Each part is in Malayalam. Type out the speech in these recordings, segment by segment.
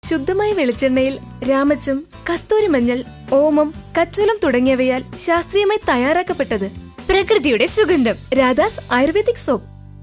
ശുദ്ധമായ വെളിച്ചെണ്ണയിൽ രാമച്ചം കസ്തൂരി മഞ്ഞൾ ഓമം കച്ചോലം തുടങ്ങിയവയാൽ ശാസ്ത്രീയമായി തയ്യാറാക്കപ്പെട്ടത് പ്രകൃതിയുടെ സുഗന്ധം രാധാസ് ആയുർവേദിക് സോപ്പ്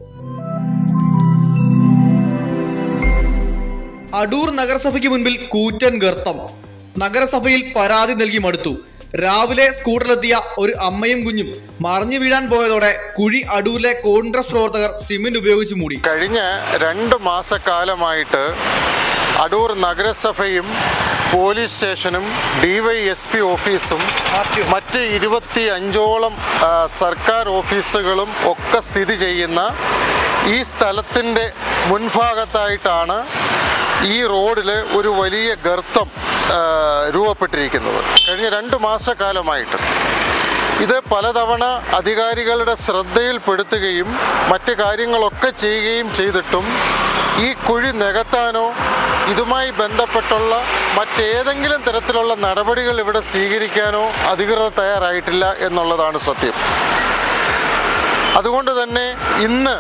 അടൂർ നഗരസഭയ്ക്ക് മുൻപിൽ കൂറ്റൻ ഗർത്തം നഗരസഭയിൽ പരാതി നൽകി മടുത്തു രാവിലെ സ്കൂട്ടറിലെത്തിയ ഒരു അമ്മയും കുഞ്ഞും മറിഞ്ഞു വീഴാൻ പോയതോടെ കുഴി അടൂരിലെ കോൺഗ്രസ് പ്രവർത്തകർ സിമന്റ് ഉപയോഗിച്ച് മൂടി കഴിഞ്ഞ രണ്ട് മാസക്കാലമായിട്ട് അടൂർ നഗരസഭയും പോലീസ് സ്റ്റേഷനും ഡിവൈഎസ്പി ഓഫീസും മറ്റ് ഇരുപത്തി അഞ്ചോളം ആ, സർക്കാർ ഓഫീസുകളും ഒക്കെ സ്ഥിതി ചെയ്യുന്ന ഈ സ്ഥലത്തിൻ്റെ മുൻഭാഗത്തായിട്ടാണ് ഈ റോഡിൽ ഒരു വലിയ ഗർത്തം ആ, രൂപപ്പെട്ടിരിക്കുന്നത് കഴിഞ്ഞ രണ്ട് മാസക്കാലമായിട്ട് ഇത് പലതവണ അധികാരികളുടെ ശ്രദ്ധയിൽപ്പെടുത്തുകയും മറ്റ് കാര്യങ്ങളൊക്കെ ചെയ്യുകയും ചെയ്തിട്ടും ഈ കുഴി നികത്താനോ ഇതുമായി ബന്ധപ്പെട്ടുള്ള മറ്റേതെങ്കിലും തരത്തിലുള്ള നടപടികൾ ഇവിടെ സ്വീകരിക്കാനോ അധികൃതർ തയ്യാറായിട്ടില്ല എന്നുള്ളതാണ് സത്യം അതുകൊണ്ട് തന്നെ ഇന്ന്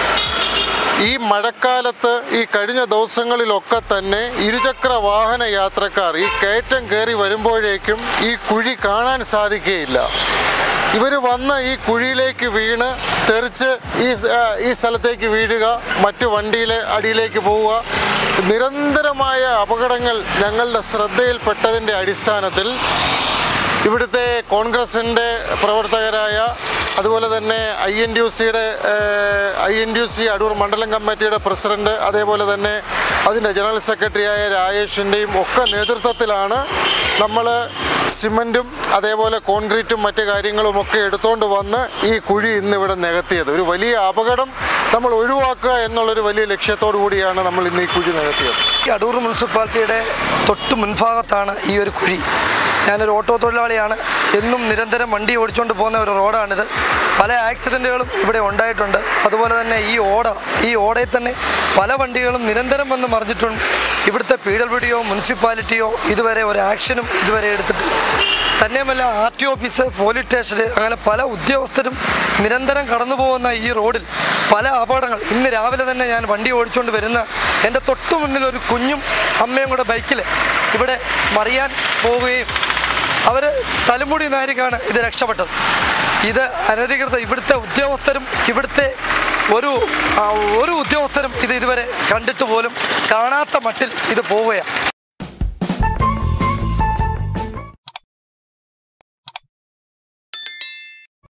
ഈ മഴക്കാലത്ത് ഈ കഴിഞ്ഞ ദിവസങ്ങളിലൊക്കെ തന്നെ ഇരുചക്ര വാഹന യാത്രക്കാർ ഈ കയറ്റം കയറി വരുമ്പോഴേക്കും ഈ കുഴി കാണാൻ സാധിക്കുകയില്ല ഇവർ വന്ന് ഈ കുഴിയിലേക്ക് വീണ് തെറിച്ച് ഈ സ- ആ, ഈ സ്ഥലത്തേക്ക് വീഴുക മറ്റു വണ്ടിയിലെ അടിയിലേക്ക് പോവുക നിരന്തരമായ അപകടങ്ങൾ ഞങ്ങളുടെ ശ്രദ്ധയിൽപ്പെട്ടതിൻ്റെ അടിസ്ഥാനത്തിൽ ഇവിടുത്തെ കോൺഗ്രസിൻ്റെ പ്രവർത്തകരായ അതുപോലെ തന്നെ ഐ എൻ ഡി സിയുടെ I N D C Adoor മണ്ഡലം കമ്മിറ്റിയുടെ പ്രസിഡന്റ് അതേപോലെ തന്നെ അതിൻ്റെ ജനറൽ സെക്രട്ടറിയായ രാജേഷിൻ്റെയും ഒക്കെ നേതൃത്വത്തിലാണ് നമ്മൾ സിമൻറ്റും അതേപോലെ കോൺക്രീറ്റും മറ്റു കാര്യങ്ങളും ഒക്കെ എടുത്തുകൊണ്ട് വന്ന് ഈ കുഴി ഇന്ന് ഇവിടെ നികത്തിയത് ഒരു വലിയ അപകടം നമ്മൾ ഒഴിവാക്കുക എന്നുള്ളൊരു വലിയ ലക്ഷ്യത്തോടു കൂടിയാണ് നമ്മൾ ഇന്ന് ഈ കുഴി നികത്തിയത് ഈ അടൂർ മുനിസിപ്പാലിറ്റിയുടെ തൊട്ട് മുൻഭാഗത്താണ് ഈ ഒരു കുഴി ഞാനൊരു ഓട്ടോ തൊഴിലാളിയാണ് എന്നും നിരന്തരം വണ്ടി ഓടിച്ചുകൊണ്ട് പോകുന്ന ഒരു റോഡാണിത് പല ആക്സിഡൻറ്റുകളും ഇവിടെ ഉണ്ടായിട്ടുണ്ട് അതുപോലെ തന്നെ ഈ ഓട ഈ ഓടയിൽ തന്നെ പല വണ്ടികളും നിരന്തരം വന്ന് മറിഞ്ഞിട്ടുണ്ട് ഇവിടുത്തെ പി ഡബ്ല്യു മുനിസിപ്പാലിറ്റിയോ ഇതുവരെ ഒരു ആക്ഷനും ഇതുവരെ എടുത്തിട്ടില്ല തന്നെയുമല്ല ആർ ടി ഓഫീസ് പോലീസ് സ്റ്റേഷന് അങ്ങനെ പല ഉദ്യോഗസ്ഥരും നിരന്തരം കടന്നു പോകുന്ന ഈ റോഡിൽ പല അപകടങ്ങൾ ഇന്ന് രാവിലെ തന്നെ ഞാൻ വണ്ടി ഓടിച്ചുകൊണ്ട് വരുന്ന എൻ്റെ തൊട്ടു മുന്നിൽ ഒരു കുഞ്ഞും അമ്മയും കൂടെ ബൈക്കിൽ ഇവിടെ മറിയാൻ പോവുകയും അവർ തലമുടി നാരിക്കാണ് ഇത് രക്ഷപ്പെട്ടത് ഇത് അനധികൃത ഇവിടുത്തെ ഉദ്യോഗസ്ഥരും ഇവിടുത്തെ ഒരു ആ, ഒരു ഉദ്യോഗസ്ഥരും ഇത് ഇതുവരെ കണ്ടിട്ട് പോലും കാണാത്ത മട്ടിൽ ഇത് പോവുകയാണ്